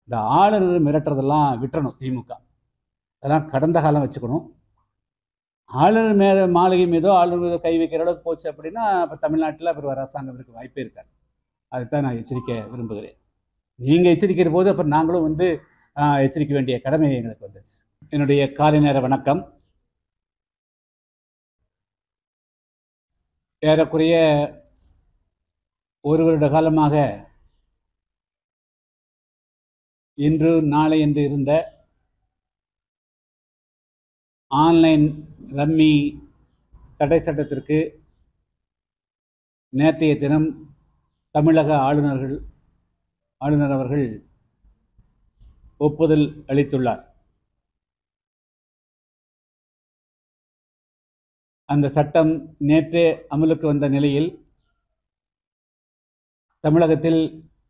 இந்த ஆளுநர் மிரட்டுறதெல்லாம் விட்டுறணும் திமுக அதெல்லாம் கடந்த காலம் வச்சுக்கணும் ஆளுநர் மேல மாளிகை மீதோ ஆளுநர் மீதோ கை வைக்கிற அளவுக்கு போச்சு அப்படின்னா இப்போ தமிழ்நாட்டில் அப்புறம் வர அரசாங்கம் இருக்க வாய்ப்பே இருக்காது அதுதான் நான் எச்சரிக்க விரும்புகிறேன் நீங்கள் எச்சரிக்கிற போது அப்புறம் நாங்களும் வந்து ஆஹ், எச்சரிக்க வேண்டிய கடமை எங்களுக்கு வந்துச்சு என்னுடைய காலை நேர வணக்கம் ஏறக்குறைய ஒரு வருட காலமாக இன்று நாளை என்று இருந்த ஆன்லைன் ரம்மி தடை சட்டத்திற்கு நேற்றைய தினம் தமிழக ஆளுநர்கள் ஆளுநர் அவர்கள் ஒப்புதல் அளித்துள்ளார் அந்த சட்டம் நேற்றே அமலுக்கு வந்த நிலையில் தமிழகத்தில்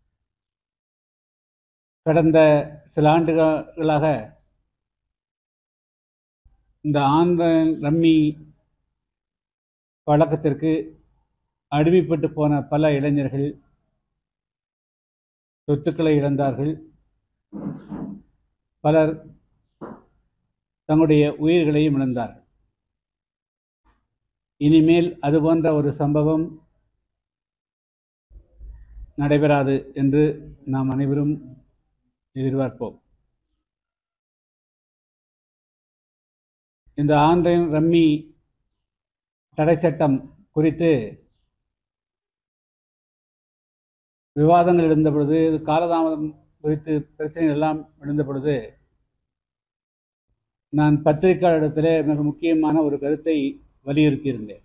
கடந்த சில ஆண்டுகளாக இந்த ஆன்லைன் ரம்மி பழக்கத்திற்கு அடிமைப்பட்டு போன பல இளைஞர்கள் சொத்துக்களை இழந்தார்கள் பலர் தங்களுடைய உயிர்களையும் இழந்தார்கள் இனிமேல் அது போன்ற ஒரு சம்பவம் நடைபெறாது என்று நாம் அனைவரும் எதிர்பார்ப்போம் இந்த ஆன்லைன் ரம்மி தடை சட்டம் குறித்து விவாதங்கள் எழுந்த பொழுது இது காலதாமதம் குறித்து பிரச்சனைகள் எல்லாம் எழுந்த பொழுது நான் பத்திரிகையாளரிடத்திலே மிக முக்கியமான ஒரு கருத்தை வலியுறுத்தியிருந்தேன்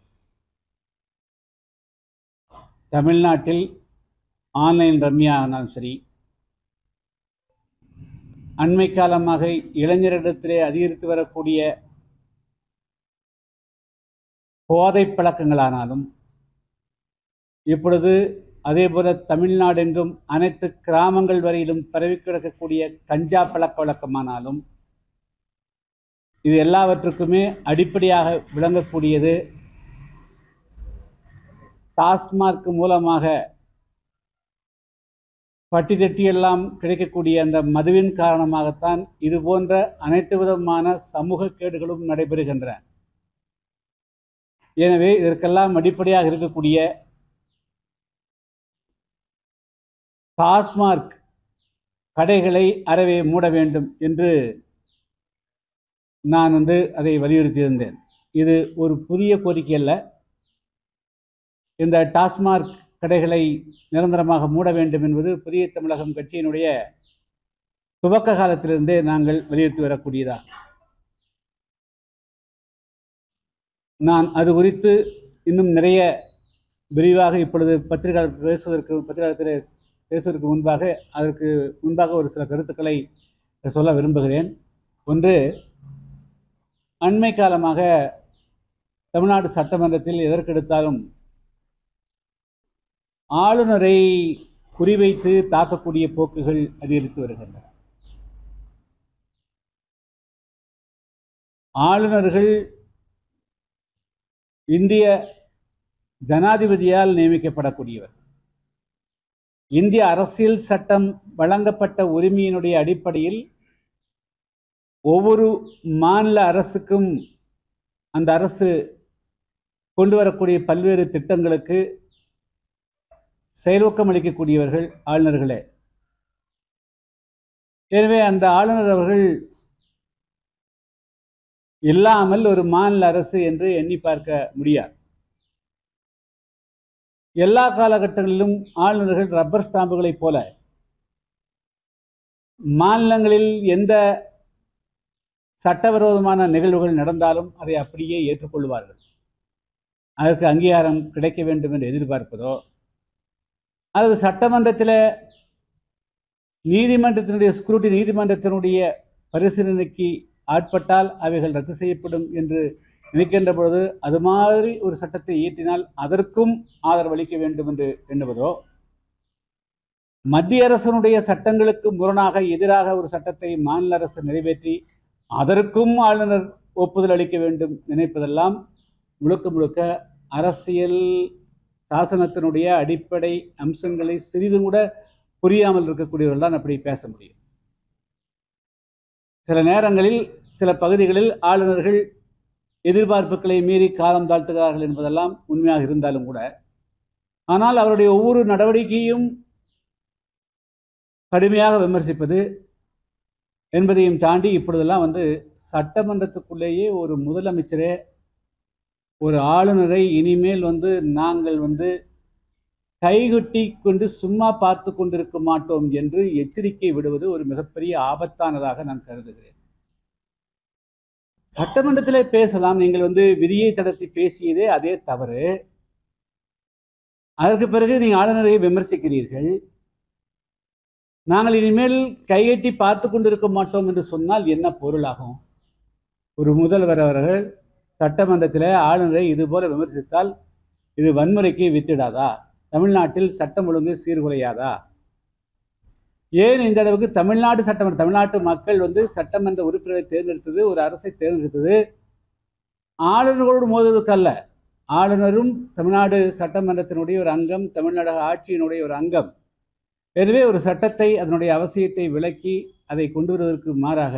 தமிழ்நாட்டில் ஆன்லைன் ரம்யா ஆனாலும் சரி அண்மை காலமாக இளைஞரிடத்திலே அதிகரித்து வரக்கூடிய போதை பழக்கங்களானாலும் இப்பொழுது அதேபோல தமிழ்நாடெங்கும் அனைத்து கிராமங்கள் வரையிலும் பரவி கிடக்கக்கூடிய கஞ்சா பழக்க வழக்கமானாலும் இது எல்லாவற்றுக்குமே அடிப்படையாக விளங்கக்கூடியது டாஸ்மார்க் மூலமாக பட்டி தட்டியெல்லாம் கிடைக்கக்கூடிய அந்த மதுவின் காரணமாகத்தான் இது போன்ற அனைத்து விதமான சமூக கேடுகளும் நடைபெறுகின்றன எனவே இதற்கெல்லாம் அடிப்படையாக இருக்கக்கூடிய டாஸ்மார்க் கடைகளை அறவே மூட வேண்டும் என்று நான் வந்து அதை வலியுறுத்தியிருந்தேன் இது ஒரு புதிய கோரிக்கை அல்ல இந்த டாஸ்மார்க் கடைகளை நிரந்தரமாக மூட வேண்டும் என்பது புதிய தமிழகம் கட்சியினுடைய துவக்க காலத்திலிருந்தே நாங்கள் வலியுறுத்தி வரக்கூடியதாகும் நான் அது குறித்து இன்னும் நிறைய விரிவாக இப்பொழுது பத்திரிகையாளர் பேசுவதற்கு பத்திரிகையாளர் பேசுவதற்கு முன்பாக அதற்கு முன்பாக ஒரு சில கருத்துக்களை சொல்ல விரும்புகிறேன் ஒன்று அண்மை காலமாக தமிழ்நாடு சட்டமன்றத்தில் எதற்கெடுத்தாலும் ஆளுநரை குறிவைத்து தாக்கக்கூடிய போக்குகள் அதிகரித்து வருகின்றன ஆளுநர்கள் இந்திய ஜனாதிபதியால் நியமிக்கப்படக்கூடியவர் இந்திய அரசியல் சட்டம் வழங்கப்பட்ட உரிமையினுடைய அடிப்படையில் ஒவ்வொரு மாநில அரசுக்கும் அந்த அரசு கொண்டு வரக்கூடிய பல்வேறு திட்டங்களுக்கு செயல்வக்கம் அளிக்கக்கூடியவர்கள் ஆளுநர்களே எனவே அந்த ஆளுநர் அவர்கள் இல்லாமல் ஒரு மாநில அரசு என்று எண்ணி பார்க்க முடியாது எல்லா காலகட்டங்களிலும் ஆளுநர்கள் ரப்பர் ஸ்டாம்புகளைப் போல மாநிலங்களில் எந்த சட்டவிரோதமான நிகழ்வுகள் நடந்தாலும் அதை அப்படியே ஏற்றுக்கொள்வார்கள் அதற்கு அங்கீகாரம் கிடைக்க வேண்டும் என்று எதிர்பார்ப்பதோ அல்லது சட்டமன்றத்தில் நீதிமன்றத்தினுடைய ஸ்க்ரூட்டி நீதிமன்றத்தினுடைய பரிசீலனைக்கு ஆட்பட்டால் அவைகள் ரத்து செய்யப்படும் என்று நினைக்கின்ற பொழுது அது மாதிரி ஒரு சட்டத்தை இயற்றினால் அதற்கும் ஆதரவளிக்க வேண்டும் என்று எண்ணுவதோ மத்திய அரசனுடைய சட்டங்களுக்கு முரணாக எதிராக ஒரு சட்டத்தை மாநில அரசு நிறைவேற்றி அதற்கும் ஆளுநர் ஒப்புதல் அளிக்க வேண்டும் நினைப்பதெல்லாம் முழுக்க முழுக்க அரசியல் சாசனத்தினுடைய அடிப்படை அம்சங்களை சிறிதும் கூட புரியாமல் இருக்கக்கூடியவர்கள் தான் அப்படி பேச முடியும் சில நேரங்களில் சில பகுதிகளில் ஆளுநர்கள் எதிர்பார்ப்புகளை மீறி காலம் தாழ்த்துகிறார்கள் என்பதெல்லாம் உண்மையாக இருந்தாலும் கூட ஆனால் அவருடைய ஒவ்வொரு நடவடிக்கையும் கடுமையாக விமர்சிப்பது என்பதையும் தாண்டி இப்பொழுதெல்லாம் வந்து சட்டமன்றத்துக்குள்ளேயே ஒரு முதலமைச்சரே ஒரு ஆளுநரை இனிமேல் வந்து நாங்கள் வந்து கைகொட்டி கொண்டு சும்மா பார்த்து கொண்டிருக்க மாட்டோம் என்று எச்சரிக்கை விடுவது ஒரு மிகப்பெரிய ஆபத்தானதாக நான் கருதுகிறேன் சட்டமன்றத்தில் பேசலாம் நீங்கள் வந்து விதியை தடத்தி பேசியதே அதே தவறு அதற்கு பிறகு நீங்கள் ஆளுநரை விமர்சிக்கிறீர்கள் நாங்கள் இனிமேல் கைகட்டி பார்த்து கொண்டிருக்க மாட்டோம் என்று சொன்னால் என்ன பொருளாகும் ஒரு முதல்வர் அவர்கள் சட்டமன்றத்தில் ஆளுநரை இதுபோல விமர்சித்தால் இது வன்முறைக்கு வித்திடாதா தமிழ்நாட்டில் சட்டம் ஒழுங்கு சீர்குலையாதா ஏன் இந்த அளவுக்கு தமிழ்நாடு சட்டமன்ற தமிழ்நாட்டு மக்கள் வந்து சட்டமன்ற உறுப்பினரை தேர்ந்தெடுத்தது ஒரு அரசை தேர்ந்தெடுத்தது ஆளுநர்களோடு மோதுவதற்கல்ல ஆளுநரும் தமிழ்நாடு சட்டமன்றத்தினுடைய ஒரு அங்கம் தமிழ்நாடு ஆட்சியினுடைய ஒரு அங்கம் எனவே ஒரு சட்டத்தை அதனுடைய அவசியத்தை விளக்கி அதை கொண்டு வருவதற்கு மாறாக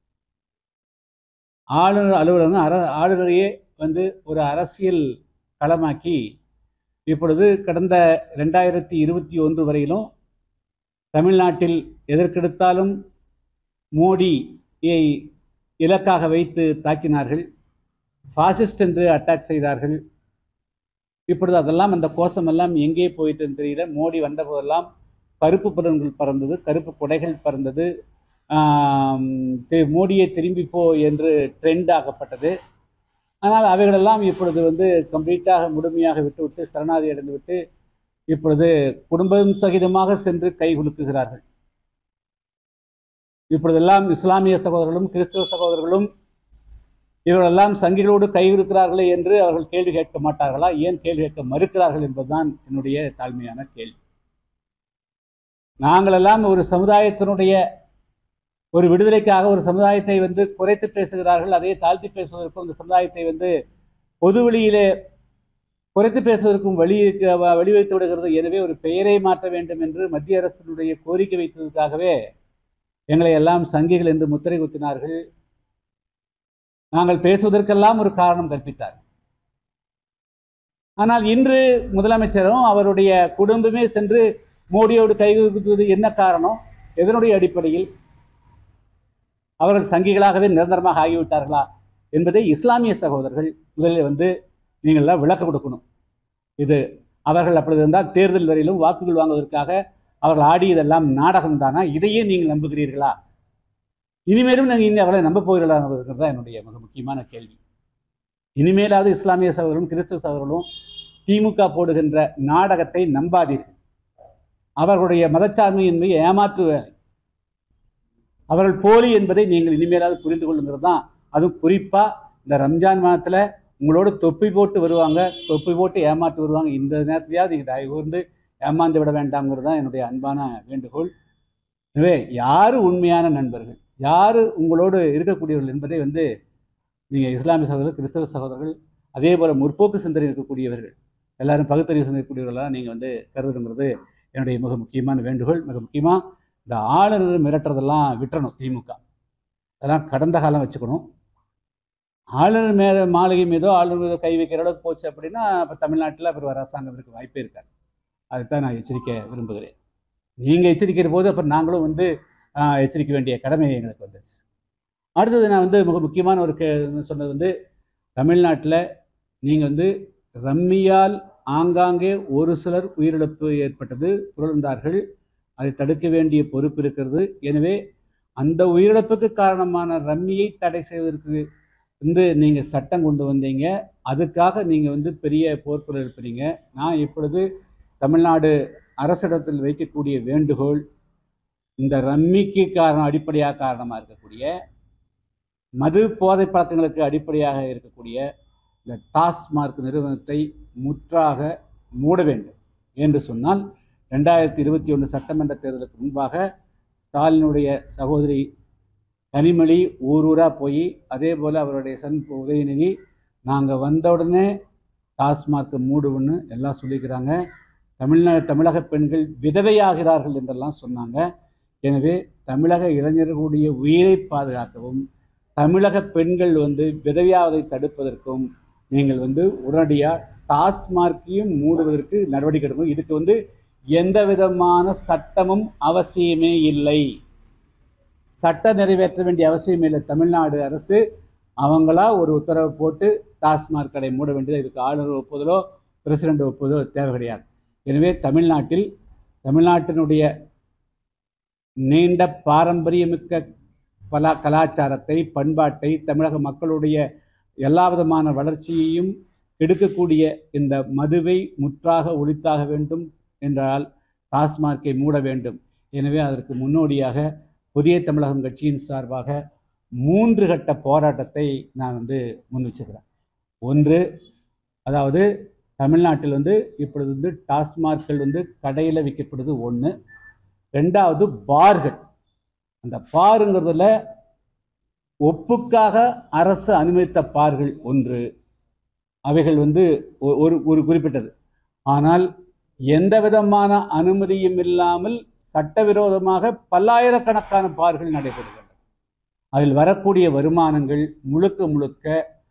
ஆளுநர் அலுவலகம் அர ஆளுநரையே வந்து ஒரு அரசியல் களமாக்கி இப்பொழுது கடந்த ரெண்டாயிரத்தி இருபத்தி ஒன்று வரையிலும் தமிழ்நாட்டில் எதற்கெடுத்தாலும் மோடியை இலக்காக வைத்து தாக்கினார்கள் ஃபாசிஸ்ட் என்று அட்டாக் செய்தார்கள் இப்பொழுது அதெல்லாம் அந்த கோஷமெல்லாம் எங்கே போயிட்டுன்னு தெரியல மோடி வந்த போதெல்லாம் கருப்பு பலன்கள் பறந்தது கருப்பு கொடைகள் பறந்தது ஆம், தி- மோடியை திரும்பி போ என்று ட்ரெண்ட் ஆக்கப்பட்டது ஆனால் அவைகளெல்லாம் இப்பொழுது வந்து கம்ப்ளீட்டாக முழுமையாக விட்டுவிட்டு சரணாதி அடைந்து விட்டு இப்பொழுது குடும்பம் சகிதமாக சென்று கை குலுக்குகிறார்கள் இப்பொழுதெல்லாம் இஸ்லாமிய சகோதரர்களும் கிறிஸ்தவ சகோதரர்களும் இவர்களெல்லாம் சங்கிகளோடு கை குலுக்கிறார்களே என்று அவர்கள் கேள்வி கேட்க மாட்டார்களா ஏன் கேள்வி கேட்க மறுக்கிறார்கள் என்பதுதான் என்னுடைய தாழ்மையான கேள்வி நாங்களெல்லாம் ஒரு சமுதாயத்தினுடைய ஒரு விடுதலைக்காக ஒரு சமுதாயத்தை வந்து குறைத்து பேசுகிறார்கள் அதை தாழ்த்தி பேசுவதற்கும் இந்த சமுதாயத்தை வந்து பொதுவெளியிலே குறைத்து பேசுவதற்கும் வழி வ- வழிவகுத்து விடுகிறது எனவே ஒரு பெயரை மாற்ற வேண்டும் என்று மத்திய அரசினுடைய கோரிக்கை வைத்ததற்காகவே எங்களை எல்லாம் சங்கிகள் என்று முத்திரை குத்தினார்கள் நாங்கள் பேசுவதற்கெல்லாம் ஒரு காரணம் கற்பித்தார் ஆனால் இன்று முதலமைச்சரும் அவருடைய குடும்பமே சென்று மோடியோடு கைகுலுக்குவது என்ன காரணம் எதனுடைய அடிப்படையில் அவர்கள் சங்கிகளாகவே நிரந்தரமாக ஆகிவிட்டார்களா என்பதை இஸ்லாமிய சகோதரர்கள் முதலில் வந்து நீங்கள்லாம் விளக்கம் கொடுக்கணும் இது அவர்கள் அப்பொழுது இருந்தால் தேர்தல் வரையிலும் வாக்குகள் வாங்குவதற்காக அவர்கள் ஆடியதெல்லாம் நாடகம் தானா இதையே நீங்கள் நம்புகிறீர்களா இனிமேலும் நீங்கள் இனி அவர்களை நம்ப போகிறீர்களாங்கிறது தான் என்னுடைய மிக முக்கியமான கேள்வி இனிமேலாவது இஸ்லாமிய சகோதரரும் கிறிஸ்தவ சகோதரர்களும் திமுக போடுகின்ற நாடகத்தை நம்பாதீர்கள் அவர்களுடைய மதச்சார்மையின்மை ஏமாற்று வேலை அவர்கள் போலி என்பதை நீங்கள் இனிமேலாவது புரிந்து கொள்ளுங்கிறது தான் அதுவும் குறிப்பாக இந்த ரம்ஜான் மாதத்தில் உங்களோட தொப்பி போட்டு வருவாங்க தொப்பி போட்டு ஏமாற்றி வருவாங்க இந்த நேரத்திலேயாவது நீங்கள் தயவு கூர்ந்து ஏமாந்து விட வேண்டாம்ங்கிறது தான் என்னுடைய அன்பான வேண்டுகோள் எனவே யார் உண்மையான நண்பர்கள் யார் உங்களோடு இருக்கக்கூடியவர்கள் என்பதை வந்து நீங்கள் இஸ்லாமிய சகோதரர்கள் கிறிஸ்தவ சகோதரர்கள் அதே போல் முற்போக்கு சிந்தனை இருக்கக்கூடியவர்கள் எல்லாரும் பகுத்தறிவு சிந்தனைக்கூடியவர்களாக நீங்கள் வந்து கருதுங்கிறது என்னுடைய மிக முக்கியமான வேண்டுகோள் மிக முக்கியமாக இந்த ஆளுநர் மிரட்டுறதெல்லாம் விட்டுறணும் திமுக அதெல்லாம் கடந்த காலம் வச்சுக்கணும் ஆளுநர் மே மாளிகை மீதோ ஆளுநர் மீதோ கை வைக்கிற அளவுக்கு போச்சு அப்படின்னா இப்போ தமிழ்நாட்டில் அப்புறம் வர அரசாங்கம் இருக்க வாய்ப்பே இருக்காது அதுதான் நான் எச்சரிக்க விரும்புகிறேன் நீங்கள் எச்சரிக்கிற போது அப்புறம் நாங்களும் வந்து ஆஹ், எச்சரிக்க வேண்டிய கடமை எங்களுக்கு வந்துச்சு அடுத்தது நான் வந்து மிக முக்கியமான ஒரு கே சொன்னது வந்து தமிழ்நாட்டில் நீங்கள் வந்து ரம்மியால் ஆங்காங்கே ஒரு சிலர் உயிரிழப்பு ஏற்பட்டது உழந்தார்கள் அதை தடுக்க வேண்டிய பொறுப்பு இருக்கிறது எனவே அந்த உயிரிழப்புக்கு காரணமான ரம்மியை தடை செய்வதற்கு வந்து நீங்கள் சட்டம் கொண்டு வந்தீங்க அதுக்காக நீங்கள் வந்து பெரிய போர்க்குரல் எழுப்புறீங்க நான் இப்பொழுது தமிழ்நாடு அரசிடத்தில் வைக்கக்கூடிய வேண்டுகோள் இந்த ரம்மிக்கு காரணம் அடிப்படையாக காரணமாக இருக்கக்கூடிய மது போதை பழக்கங்களுக்கு அடிப்படையாக இருக்கக்கூடிய இந்த டாஸ்மார்க் நிறுவனத்தை முற்றாக மூட வேண்டும் என்று சொன்னால் ரெண்டாயிரத்தி இருபத்தி ஒன்று சட்டமன்ற தேர்தலுக்கு முன்பாக ஸ்டாலினுடைய சகோதரி கனிமொழி ஊர் ஊராக போய் அதே போல் அவருடைய சன் உதயநிதி நாங்கள் வந்த உடனே டாஸ்மார்க் மூடுவோன்னு எல்லாம் சொல்லிக்கிறாங்க தமிழ்நாடு தமிழக பெண்கள் விதவையாகிறார்கள் என்றெல்லாம் சொன்னாங்க எனவே தமிழக இளைஞர்களுடைய உயிரை பாதுகாக்கவும் தமிழக பெண்கள் வந்து விதவியாவதை தடுப்பதற்கும் நீங்கள் வந்து உடனடியாக டாஸ்மார்க்கையும் மூடுவதற்கு நடவடிக்கை எடுக்கணும் இதுக்கு வந்து எந்த விதமான சட்டமும் அவசியமே இல்லை சட்டம் நிறைவேற்ற வேண்டிய அவசியம் இல்லை தமிழ்நாடு அரசு அவங்களா ஒரு உத்தரவு போட்டு டாஸ்மாக் கடை மூட வேண்டியது இதுக்கு ஆளுநர் ஒப்புதலோ பிரசிடண்ட் ஒப்புதலோ தேவை கிடையாது எனவே தமிழ்நாட்டில் தமிழ்நாட்டினுடைய நீண்ட பாரம்பரியமிக்க பலா கலாச்சாரத்தை பண்பாட்டை தமிழக மக்களுடைய எல்லா விதமான வளர்ச்சியையும் கெடுக்கக்கூடிய இந்த மதுவை முற்றாக ஒழித்தாக வேண்டும் என்றால் டாஸ்மார்க்கை மூட வேண்டும் எனவே அதற்கு முன்னோடியாக புதிய தமிழகம் கட்சியின் சார்பாக மூன்று கட்ட போராட்டத்தை நான் வந்து முன் வச்சிருக்கிறேன் ஒன்று அதாவது தமிழ்நாட்டில் வந்து இப்பொழுது வந்து டாஸ்மார்க்கள் வந்து கடையில் விற்கப்படுது ஒன்று ரெண்டாவது பார்கள் அந்த பாருங்கிறதுல ஒப்புக்காக அரசு அனுமதித்த பார்கள் ஒன்று அவைகள் வந்து ஒ- ஒரு ஒரு குறிப்பிட்டது ஆனால் எந்த விதமான அனுமதியும் இல்லாமல் சட்டவிரோதமாக பல்லாயிரக்கணக்கான பார்கள் நடைபெறுகின்றன அதில் வரக்கூடிய வருமானங்கள் முழுக்க முழுக்க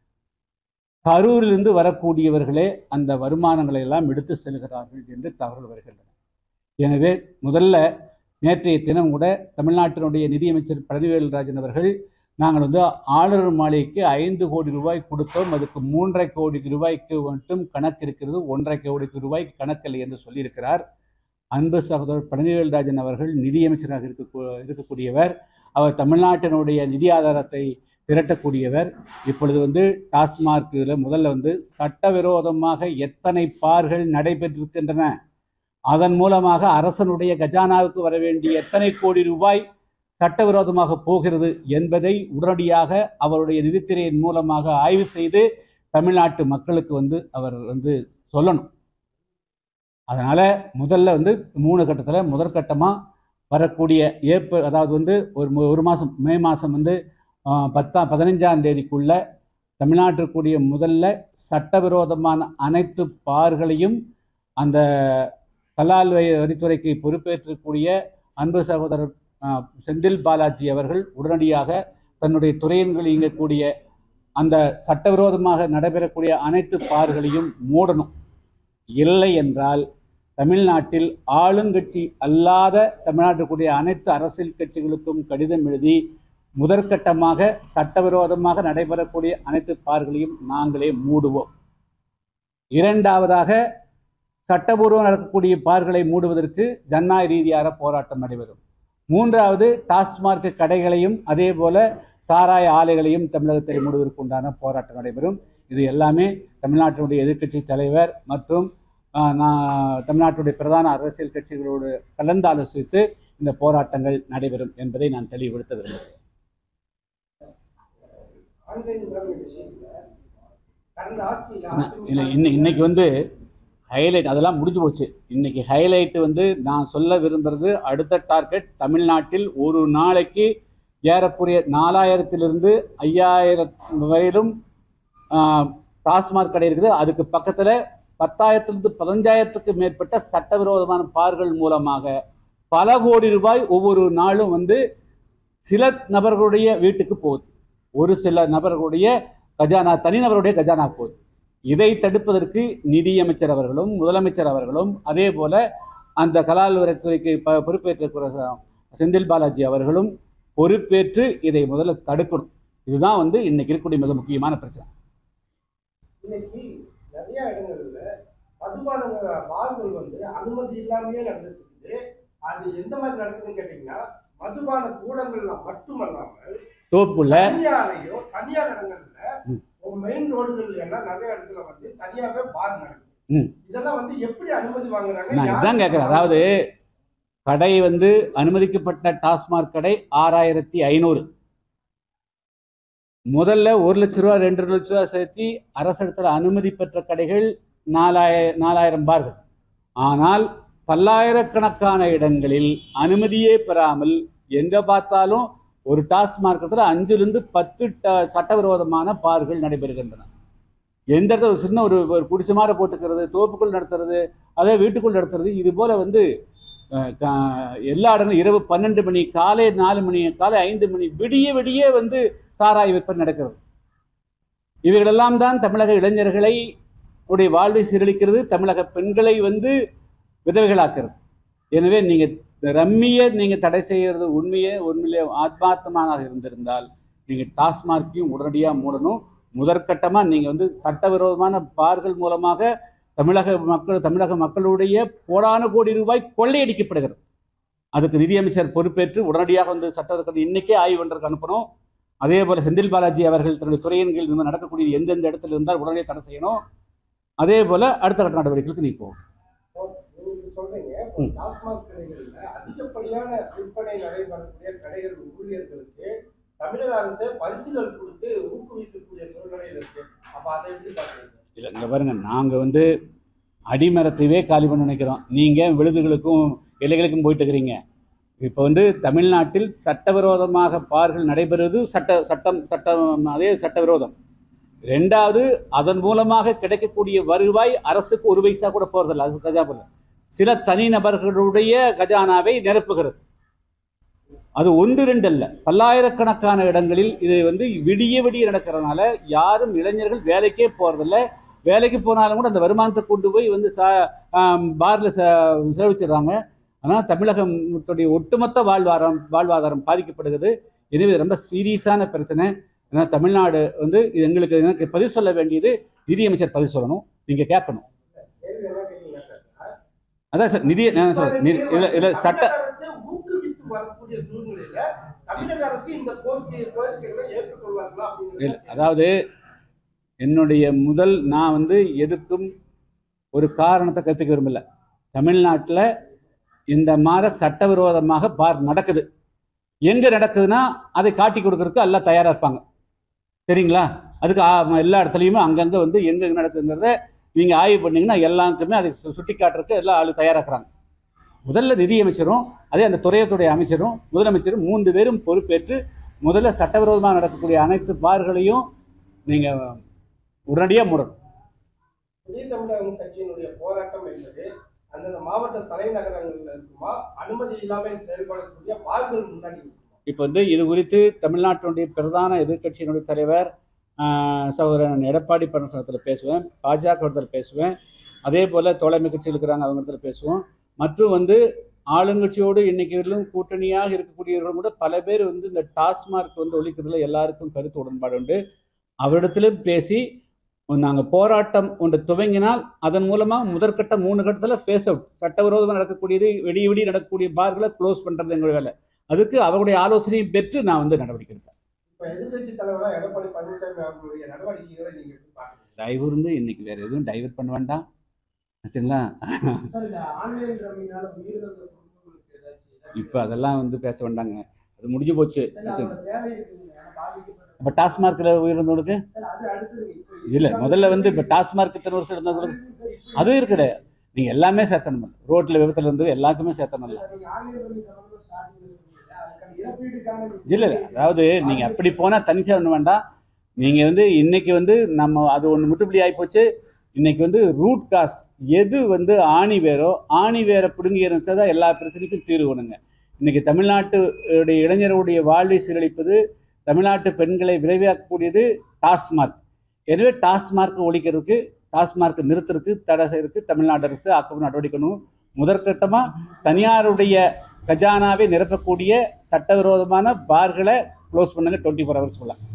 கரூரிலிருந்து வரக்கூடியவர்களே அந்த வருமானங்களை எல்லாம் எடுத்து செல்கிறார்கள் என்று தகவல் வருகின்றன எனவே முதல்ல நேற்றைய தினம் கூட தமிழ்நாட்டினுடைய நிதியமைச்சர் பழனிவேல்ராஜன் அவர்கள் நாங்கள் வந்து ஆளுநர் மாளிகைக்கு ஐந்து கோடி ரூபாய் கொடுத்தோம் அதுக்கு மூன்றரை கோடி ரூபாய்க்கு மட்டும் கணக்கு இருக்கிறது ஒன்றரை கோடி ரூபாய்க்கு கணக்கில்லை என்று சொல்லியிருக்கிறார் அன்பு சகோதரர் பழனிவேல்ராஜன் அவர்கள் நிதியமைச்சராக இருக்க இருக்கக்கூடியவர் அவர் தமிழ்நாட்டினுடைய நிதி ஆதாரத்தை திரட்டக்கூடியவர் இப்பொழுது வந்து டாஸ்மாக் இதில் முதல்ல வந்து சட்டவிரோதமாக எத்தனை பார்கள் நடைபெற்றிருக்கின்றன அதன் மூலமாக அரசனுடைய கஜானாவுக்கு வர வேண்டிய எத்தனை கோடி ரூபாய் சட்டவிரோதமாக போகிறது என்பதை உடனடியாக அவருடைய நிதித்துறையின் மூலமாக ஆய்வு செய்து தமிழ்நாட்டு மக்களுக்கு வந்து அவர் வந்து சொல்லணும் அதனால முதல்ல வந்து மூணு கட்டத்தில் முதற்கட்டமாக வரக்கூடிய ஏப்ரல் அதாவது வந்து ஒரு மு- ஒரு மாதம் மே மாதம் வந்து ஆஹ், பத்தாம் பதினஞ்சாம் தேதிக்குள்ள தமிழ்நாட்டிற்குரிய முதல்ல சட்டவிரோதமான அனைத்து பார்களையும் அந்த கலால் வரி- வரித்துறைக்கு பொறுப்பேற்றக்கூடிய அன்பு சகோதரர் ஆஹ், செந்தில் பாலாஜி அவர்கள் உடனடியாக தன்னுடைய துறையின்கள் இயங்கக்கூடிய அந்த சட்டவிரோதமாக நடைபெறக்கூடிய அனைத்து பார்களையும் மூடணும் இல்லை என்றால் தமிழ்நாட்டில் ஆளுங்கட்சி அல்லாத தமிழ்நாட்டுக்குரிய அனைத்து அரசியல் கட்சிகளுக்கும் கடிதம் எழுதி முதற்கட்டமாக சட்டவிரோதமாக நடைபெறக்கூடிய அனைத்து பார்களையும் நாங்களே மூடுவோம் இரண்டாவதாக சட்டபூர்வம் நடக்கக்கூடிய பார்களை மூடுவதற்கு ஜனநாயக ரீதியாக போராட்டம் நடைபெறும் மூன்றாவது டாஸ்மார்க் கடைகளையும் அதே போல சாராய ஆலைகளையும் தமிழகத்தில் மூடுவதற்கு உண்டான போராட்டம் நடைபெறும் இது எல்லாமே தமிழ்நாட்டினுடைய எதிர்க்கட்சி தலைவர் மற்றும் ஆஹ், நான் தமிழ்நாட்டுடைய பிரதான அரசியல் கட்சிகளோடு கலந்தாலோசித்து இந்த போராட்டங்கள் நடைபெறும் என்பதை நான் தெளிவுபடுத்த விரும்புகிறேன் ஆன்லைன் உறவு விஷயத்துல கடந்த ஆட்சியில் நான் இல்லை இன்னை இன்னைக்கு வந்து ஹைலைட் அதெல்லாம் முடிஞ்சு போச்சு இன்னைக்கு ஹைலைட் வந்து நான் சொல்ல விரும்புறது அடுத்த டார்கெட் தமிழ்நாட்டில் ஒரு நாளைக்கு ஏறக்குறைய நாலாயிரத்திலிருந்து ஐயாயிரம் வரையிலும் ஆஹ், டாஸ்மாக் கடை இருக்குது அதுக்கு பக்கத்தில் பத்தாயிரத்திலிருந்து பதினஞ்சாயிரத்துக்கு மேற்பட்ட சட்டவிரோதமான பார்கள் மூலமாக பல கோடி ரூபாய் ஒவ்வொரு நாளும் வந்து சில நபர்களுடைய வீட்டுக்கு போகுது ஒரு சில நபர்களுடைய கஜானா தனிநபருடைய கஜானா போகுது இதை தடுப்பதற்கு நிதியமைச்சர் அவர்களும் முதலமைச்சர் அவர்களும் அதே போல அந்த கலால் வரித்துறைக்கு ப பொறுப்பேற்ற செந்தில் பாலாஜி அவர்களும் பொறுப்பேற்று இதை முதல்ல தடுக்கணும் இதுதான் வந்து இன்னைக்கு இருக்கக்கூடிய மிக முக்கியமான பிரச்சனை இன்னைக்கு நிறைய இடங்கள்ல மதுபான பார்கள் வந்து அனுமதி இல்லாமயே நடந்துட்டு இருக்குது அது எந்த மாதிரி நடக்குதுன்னு கேட்டீங்கன்னா மதுபான கூடங்கள்ல மட்டுமல்லாமல் தோப்புக்குள்ள தனியாரையோ தனியார் இடங்கள்ல ம். மெயின் ரோடுகள் எல்லாம் நிறைய இடத்துல வந்து தனியாவே பார் நடக்குது ம். இதெல்லாம் வந்து எப்படி அனுமதி வாங்குறாங்க நான் யார் இதான் கேட்குறேன் அதாவது கடை வந்து அனுமதிக்கப்பட்ட டாஸ்மாக் கடை ஆறாயிரத்தி ஐநூறு முதல்ல ஒரு லட்ச ரூபா ரெண்டு லட்ச ரூபா சேர்த்து அரசிடத்தில் அனுமதி பெற்ற கடைகள் நாலாய நாலாயிரம் பார்கள் ஆனால் பல்லாயிரக்கணக்கான இடங்களில் அனுமதியே பெறாமல் எங்கே பார்த்தாலும் ஒரு டாஸ்மார்க்கத்தில் அஞ்சுலேருந்து பத்து ட- சட்டவிரோதமான பார்கள் நடைபெறுகின்றன எந்த இடத்துல ஒரு சின்ன ஒரு ஒரு குடிசை மாதிரி போட்டுக்கிறது தோப்புக்குள் நடத்துறது அதே வீட்டுக்குள் நடத்துறது இது போல வந்து அஹ், கா- எல்லா இடங்களும் இரவு பன்னெண்டு மணி காலை நாலு மணி காலை ஐந்து மணி விடிய விடிய வந்து சாராய விற்பனை நடக்கிறது இவைகளெல்லாம் தான் தமிழக இளைஞர்களை உடைய வாழ்வை சீரழிக்கிறது தமிழக பெண்களை வந்து விதவைகளாக்குறது எனவே நீங்கள் ரம்மிய நீங்கள் தடை செய்கிறது உண்மையே உண்மையிலே ஆத்மார்த்தமாக இருந்திருந்தால் நீங்கள் டாஸ்மார்க்கையும் உடனடியாக மூடணும் முதற்கட்டமாக நீங்கள் வந்து சட்டவிரோதமான பார்கள் மூலமாக தமிழக மக்கள் தமிழக மக்களுடைய கோடான கோடி ரூபாய் கொள்ளையடிக்கப்படுகிறது அதுக்கு நிதியமைச்சர் பொறுப்பேற்று உடனடியாக வந்து சட்ட இன்னைக்கே ஆய்வு பண்ணுறதுக்கு அனுப்பணும் அதே போல் செந்தில் பாலாஜி அவர்கள் தன்னுடைய துறையின் கீழ் இருந்து நடக்கக்கூடிய எந்தெந்த இடத்துல இருந்தால் உடனே தடை செய்யணும் அதே போல் அடுத்த கட்ட நடவடிக்கைகளுக்கு நீ போ நீங்க சொல்றீங்க ம். டாஸ்மாக் கடைகள்ல அதிகப்படியான விற்பனை நடைபெறக்கூடிய கடைகள் ஊழியர்களுக்கு தமிழக அரசு பரிசுகள் கொடுத்து ஊக்குவிக்கக்கூடிய சூழ்நிலையில் இருக்கு அப்ப அதை எப்படி பாக்குறீங்க இல்லை இங்கே பாருங்க நாங்கள் வந்து அடிமரத்தையே காலி பண்ண நினைக்கிறோம் நீங்கள் விழுதுகளுக்கும் இலைகளுக்கும் போயிட்டு இருக்கிறீங்க இப்போ வந்து தமிழ்நாட்டில் சட்டவிரோதமாக பார்கள் நடைபெறுவது சட்ட சட்டம் சட்டம் அதே சட்டவிரோதம் ரெண்டாவது அதன் மூலமாக கிடைக்கக்கூடிய வருவாய் அரசுக்கு ஒரு பைசா கூட போகிறதில்ல அது கஜாபுல சில தனிநபர்களுடைய கஜானாவை நிரப்புகிறது அது ஒன்று ரெண்டு அல்ல பல்லாயிரக்கணக்கான இடங்களில் இது வந்து விடிய விடிய நடக்கிறதுனால யாரும் இளைஞர்கள் வேலைக்கே போகிறதில்ல வேலைக்கு போனாலும் கூட அந்த வருமானத்தை கொண்டு போய் வந்து சா பாரில் ச செலவிச்சிடுறாங்க ஆனால் தமிழகத்துடைய ஒட்டுமொத்த வாழ்வாதாரம் வாழ்வாதாரம் பாதிக்கப்படுகிறது எனவே இது ரொம்ப சீரியஸான பிரச்சனை ஏன்னா தமிழ்நாடு வந்து இது எங்களுக்கு எனக்கு பதில் சொல்ல வேண்டியது நிதியமைச்சர் பதில் சொல்லணும் நீங்கள் கேட்கணும் கேள்வி என்ன கேட்டீங்கன்னா சார், அதான் சார் நிதி நான் சொல்றேன் நிதி இல்லை இல்லை சட்ட தமிழக அரசு ஊக்குவித்து வரக்கூடிய சூழ்நிலையில தமிழக அரசு இந்த கோரிக்கை கோரிக்கைகளை ஏற்றுக்கொள்வார்களா இல்லை அப்படிங்கிறது அதாவது என்னுடைய முதல் நான் வந்து எதுக்கும் ஒரு காரணத்தை கற்பிக்க விரும்பல தமிழ்நாட்டில் இந்த மாதிரி சட்டவிரோதமாக பார் நடக்குது எங்கே நடக்குதுன்னா அதை காட்டி கொடுக்கறதுக்கு எல்லாம் தயாராக இருப்பாங்க சரிங்களா அதுக்கு ஆ- எல்லா இடத்துலையுமே அங்கங்கே வந்து எங்கே நடக்குதுங்கிறத நீங்கள் ஆய்வு பண்ணீங்கன்னா எல்லாருக்குமே அதை சு- சுட்டி காட்டுறதுக்கு எல்லாம் ஆளு தயாராகிறாங்க முதல்ல நிதியமைச்சரும் அதே அந்த துறையத்துடைய அமைச்சரும் முதலமைச்சரும் மூன்று பேரும் பொறுப்பேற்று முதல்ல சட்டவிரோதமாக நடக்கக்கூடிய அனைத்து பார்களையும் நீங்கள் உடனடியாக மூடணும் புதிய தமிழகம் கட்சியினுடைய போராட்டம் என்பது அந்தந்த மாவட்ட தலைநகரங்கள்ல இருக்குமா அனுமதி இல்லாமல் செயல்படக்கூடிய பார்கள் முன்னாடி இருக்குமா இப்போ வந்து இது குறித்து தமிழ்நாட்டினுடைய பிரதான எதிர்க்கட்சியினுடைய தலைவர் ஆஹ், சகோதரன் எடப்பாடி பழனிசாமத்தில் பேசுவேன் பாஜக இடத்துல பேசுவேன் அதே போல் தோழமை கட்சியில் இருக்கிறாங்க அவங்க இடத்துல பேசுவோம் மற்றும் வந்து ஆளுங்கட்சியோடு இன்னைக்கு வரையிலும் கூட்டணியாக இருக்கக்கூடியவர்கள் கூட பல பேர் வந்து இந்த டாஸ்மார்க் வந்து ஒழிக்கிறதுல எல்லாருக்கும் கருத்து உடன்பாடு உண்டு அவரிடத்திலும் பேசி நாங்கள் போராட்டம் ஒன்று துவங்கினால் அதன் மூலமாக முதற்கட்ட மூணு கட்டத்தில் ஃபேஸ் அவுட் சட்டவிரோதமாக நடக்கக்கூடியது வெடி வெடி நடக்கக்கூடிய பார்களை க்ளோஸ் பண்ணுறது எங்களுடைய வேலை அதுக்கு அவருடைய ஆலோசனையை பெற்று நான் வந்து நடவடிக்கை எடுப்பேன் இப்ப எதிர்க்கட்சி தலைவரா எடப்பாடி பழனிசாமி அவர்களுடைய நடவடிக்கைகளை நீங்க எப்படி பாக்குறீங்க தயவு இருந்து இன்னைக்கு வேற எதுவும் டைவர்ட் பண்ண வேண்டாம் சரிங்களா சார் இந்த ஆன்லைன் ரம்மினால உயிரிழந்த குடும்பங்களுக்கு ஏதாச்சும் இப்போ அதெல்லாம் வந்து பேச வேண்டாங்க அது முடிஞ்சு போச்சு சார் அதோட தேவை இருக்குங்க ஏன்னா பாதிக்கப்பட்ட இப்போ டாஸ்மார்க்கில் உயிரிழந்தவங்களுக்கு சார் அது அடுத்தது இப்போ இல்லை முதல்ல வந்து இப்போ டாஸ்மார்க் இத்தனை வருஷம் இருந்தவங்களுக்கு சார், இப்போ- அது இருக்குது நீங்கள் எல்லாமே சேர்த்தணும் ரோட்டில் விபத்தில் இருந்து எல்லாருக்குமே சேர்த்தணும்ல சார், நீங்க ஆன்லைன் ரம்மி சம்பந்தமா ஸ்டார்டிங்ல சொன்னீங்க அதுக்கான இழப்பீடுக்கான இல்லை இல்லை அதாவது நீங்கள் அப்படி போனால் தனிச்சா ஒன்று வேண்டாம் நீங்கள் வந்து இன்னைக்கு வந்து நம்ம அது ஒன்று முட்டுப்படி ஆகிப்போச்சு இன்னைக்கு வந்து ரூட் காஸ் எது வந்து ஆணி வேரோ ஆணி வேரை பிடுங்கி இருந்தால் தான் எல்லா பிரச்சனைக்கும் தீர்வு வேணுங்க இன்னைக்கு தமிழ்நாட்டுடைய இளைஞருடைய வாழ்வை சீரழிப்பது தமிழ்நாட்டு பெண்களை விரைவாக்கக்கூடியது டாஸ்மார்க் எனவே டாஸ்மார்க் ஒழிக்கிறதுக்கு டாஸ்மார்க் நிறுத்துறதுக்கு தடை செய்யறதுக்கு தமிழ்நாடு அரசு ஆக்கம் நடவடிக்கணும் முதற்கட்டமாக தனியாருடைய கஜானாவை நிரப்பக்கூடிய சட்டவிரோதமான பார்களை க்ளோஸ் பண்ணுங்க டுவெண்ட்டி ஃபோர் ஹவர்ஸ்